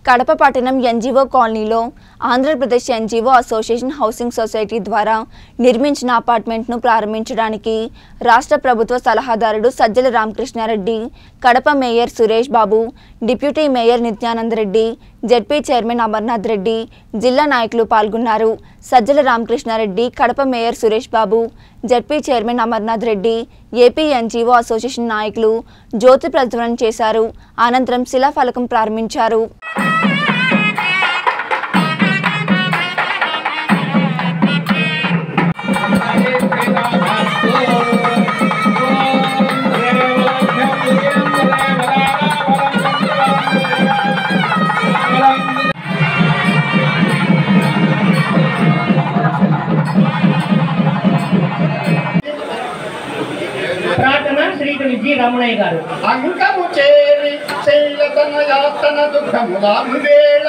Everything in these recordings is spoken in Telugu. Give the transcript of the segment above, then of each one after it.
కడప పట్టణం ఎన్జీఓ కాలనీలో Andhra Pradesh NGO association housing society ద్వారా నిర్మించిన అపార్ట్మెంట్ను ప్రారంభించడానికి రాష్ట్ర ప్రభుత్వ సలహాదారుడు Sajjala Ramakrishna Reddy Kadapa mayor Suresh Babu deputy mayor Nithyananda Reddy ZP chairman Amarnath Reddy జిల్లా నాయకులు పాల్గొన్నారు Sajjala Ramakrishna Reddy Kadapa mayor Suresh Babu ZP chairman Amarnath Reddy AP NGO association నాయకులు జ్యోతి ప్రజ్వలన చేశారు అనంతరం శిలాఫలకం ప్రారంభించారు ప్రార్థన శ్రీకుని జి రమణయ్య గారు అంకము చేరి శైలతన యాతన దుఃఖములాము వేళ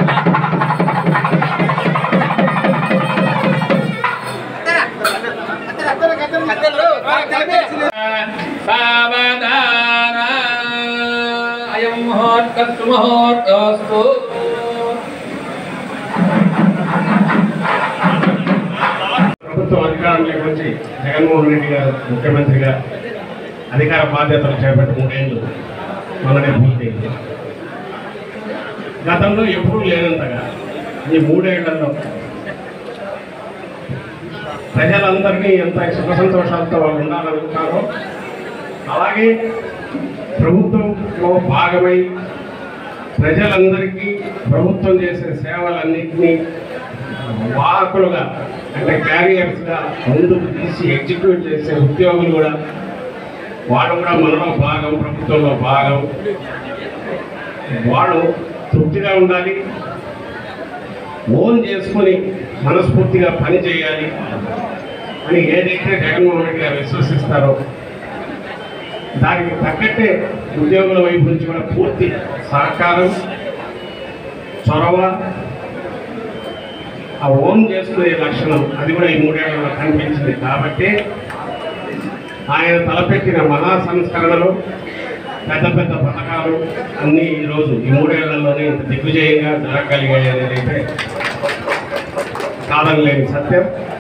సావధాన అయం ముహూర్తస్తు ముహూర్తోస్తు ప్రభుత్వం అధికారంలోకి వచ్చి జగన్మోహన్ రెడ్డి గారు ముఖ్యమంత్రిగా అధికార బాధ్యతలు చేపట్టి మూడేళ్ళు మొన్ననే పూర్తయింది గతంలో ఎప్పుడూ లేనంతగా ఈ మూడేళ్లలో ప్రజలందరినీ ఎంత సుఖ సంతోషాలతో వాళ్ళు ఉండాలనుకుంటారో అలాగే ప్రభుత్వంలో భాగమై ప్రజలందరికీ ప్రభుత్వం చేసే సేవలన్నింటినీ వాహకులుగా అంటే క్యారియర్స్గా ముందుకు తీసి ఎగ్జిక్యూట్ చేసే ఉద్యోగులు కూడా వాళ్ళు కూడా మనలో భాగం ప్రభుత్వంలో భాగం వాళ్ళు తృప్తిగా ఉండాలి ఓన్ చేసుకొని మనస్ఫూర్తిగా పని చేయాలి అని ఏదైతే జగన్మోహన్ రెడ్డి గారు విశ్వసిస్తారో దానికి తగ్గట్టే ఉద్యోగుల వైపు నుంచి కూడా పూర్తి సహకారం చొరవ ఆ ఓన్ చేసుకునే లక్షణం అది కూడా ఈ మూడేళ్లలో కనిపించింది కాబట్టి ఆయన తలపెట్టిన మహా సంస్కరణలు పెద్ద పెద్ద పథకాలు అన్నీ ఈరోజు ఈ మూడేళ్లలోనే ఇంత దిగ్విజయంగా జరగగలిగాయి అనేది అయితే కాదనలేని సత్యం